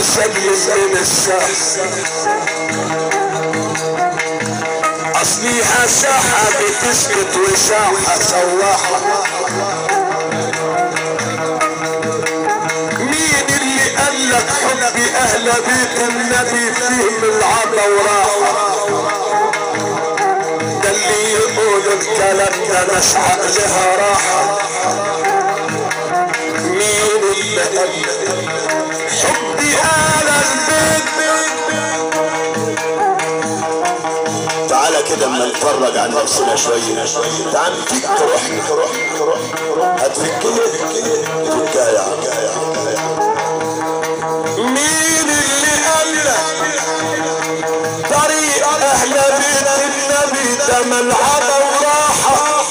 سجل من الساحة اصليها ساحة بتسكت وساحة سواحة مين اللي قال لك حبي اهل بيت النبي فيهم العطا وراحة ده اللي يقول الكلام ده مش عقلها راحة مين اللي قال لك حبي اهل البيت تعالى كده اما نتفرج عن نفسنا شويه تعال فيك تروح تروح تروح هتفكيه فكها يا عم مين اللي قال لك طريق اهل بيت النبي ده ملعبة وراحة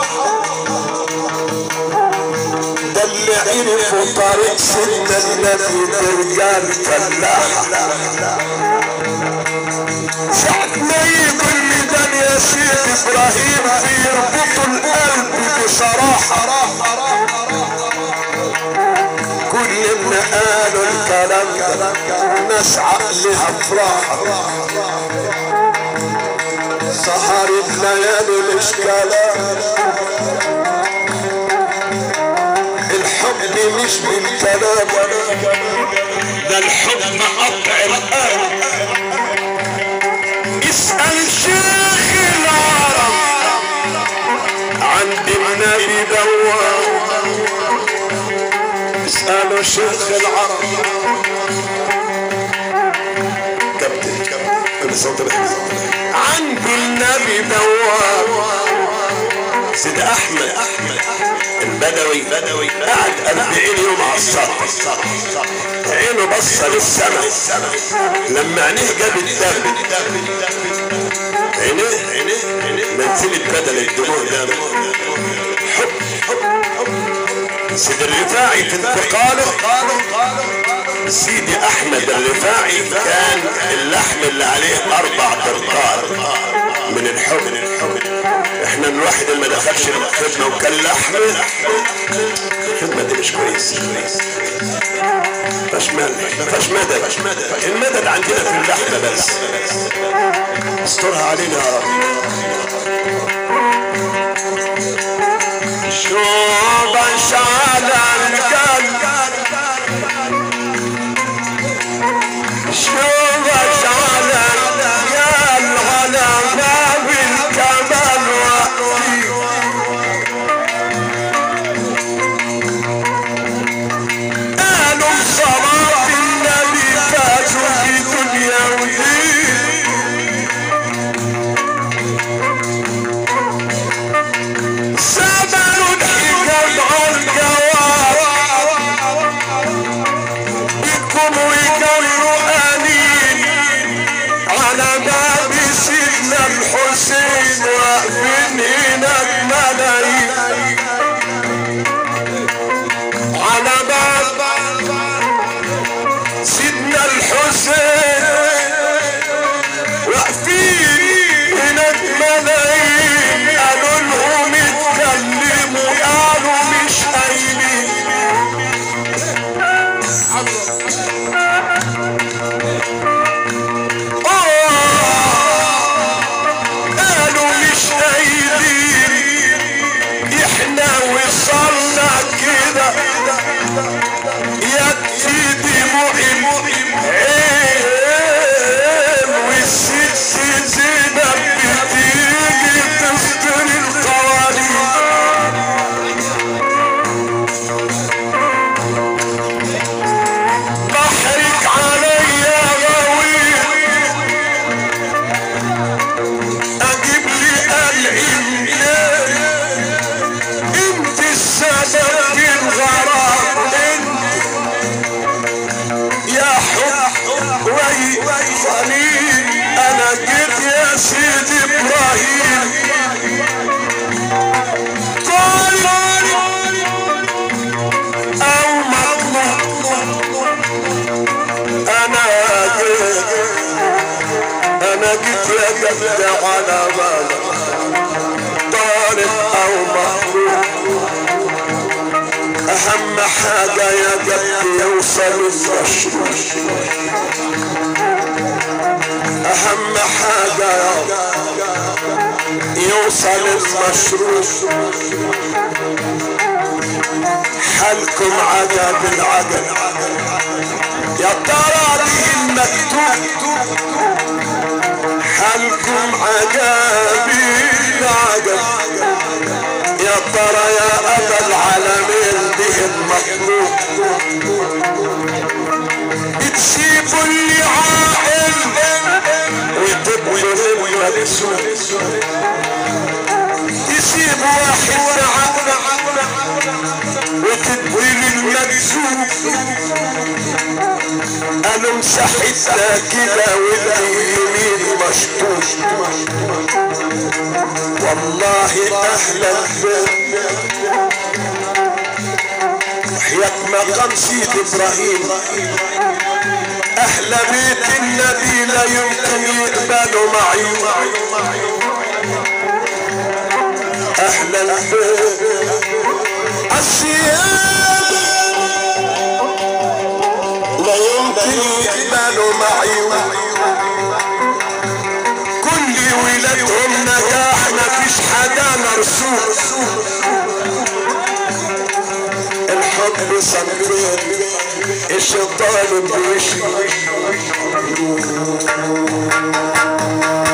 ده اللي عرفوا طريق سيدنا النبي ده رجال فلاحة ساعة ما يقول لي ده يا سيد ابراهيم بيربطوا القلب بصراحة كل اللي قالوا الكلام ده ناس عقلها فراحة سهر الليالي مش كلام الحب مش بالكلام ده الحب قطع القلب اسأل شيخ العرب عند النبي دوام اسألوا شيخ العرب كابتن كابتن صوت الحزب عند النبي دوام سيد احمد احمد البدوي بدوي قعد 40 يوم على السطح عينه بص للسماء لما عينيه جاب الدم عينيه عينيه منزلت بدل الدموع دم حب حب حب سيد الرفاعي في انتقاله سيدي احمد الرفاعي كان اللحم اللي عليه اربع ترقار من الحب احنا الواحد اللي ما دخلش الخدمه وكان لحم الخدمه دي مش كويس فاش مدد فاش مدد المدد عندنا في اللحمه بس استرها علينا يا رب شوف شعل القلب شوف شعل القلب على باب الكمال وقتي قالوا بصلاة النبي فازوا في دنيا ودين سبلوا الحجاب على الجواب بكم ويجروا انين على باب سيدنا الحسين واقفين هناك ملايين على باب سيدنا الحسين واقفين هناك ملايين قالوا لهم اتكلموا قالوا مش قايلين قالوا مش قايلين احنا وصلنا كده يكفي دموع العين والست زينب بتيجي تفطر القوانين بحرك عليا غويط اجيب لي قلعي انت السبب في الغرام انت يا حب وي خليل انا جيت يا سيدي ابراهيم قال او مطلوب انا جيت انا جيت يا جد على بالك طالب او مخلوق اهم حاجة يا جد يوصل المشروع اهم حاجة يا يوصل المشروع حالكم عجب العجب يا ترى دي المكتوب حالكم عجب العجب يا ترى يا ابا العالمين به المطلوب بتسيبوا اللي عاقل وتبقوا المكسوب تسيب واحد عقل وتدوي المكسوب انا مسحتها كده واليمين مشطوش والله اهلا بك وحياة مقام سيد ابراهيم اهل بيت النبي لا يمكن يقبلوا معي اهلا بك الثياب لا يمكن يقبلوا معي كل ولادهم نجاح مفيش حدا مرسوم الحب صنفين الشيطان بوشي